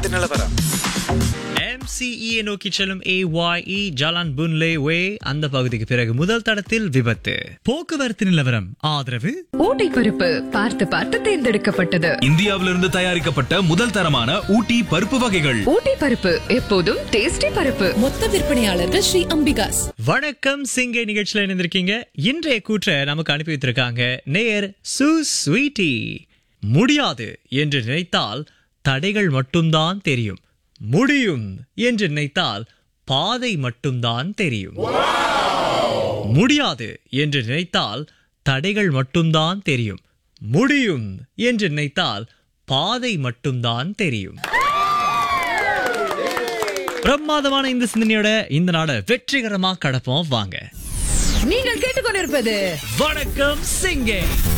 போக்குவரத்து நிலவரம் MCE -யை நோக்கி செல்லும் AYE ஜாலான் புன்லே வே அந்த பகுதிக்கு பிறகு முதல் தடத்தில் விபத்து போக்குவரத்து நிலவரம் ஆதரவு ஊட்டி பருப்பு பார்த்து பார்த்து தேர்ந்தெடுக்கப்பட்டது இந்தியாவிலிருந்து தயாரிக்கப்பட்ட முதல் தரமான ஊட்டி பருப்பு வகைகள் ஊட்டி பருப்பு எப்போதும் டேஸ்டி பருப்பு மொத்த விற்பனையாளர்கள் ஸ்ரீ அம்பிகாஸ் வணக்கம் சிங்கே நிகழ்ச்சியில் இணைந்திருக்கீங்க இன்றைய கூற்றை நமக்கு அனுப்பி வைத்திருக்காங்க நேர் சு ஸ்வீட்டி முடியாது என்று நினைத்தால் தடைகள் மட்டும்தான் தெரியும் முடியும் என்று நினைத்தால் பாதை மட்டும்தான் தெரியும் முடியாது என்று நினைத்தால் தடைகள் மட்டும்தான் தெரியும் முடியும் என்று நினைத்தால் பாதை மட்டும்தான் தெரியும் பிரமாதமான இந்த சிந்தனையோட இந்த நாட வெற்றிகரமா கடப்போம் வாங்க நீங்கள் கேட்டுக்கொண்டிருப்பது வணக்கம் சிங்கே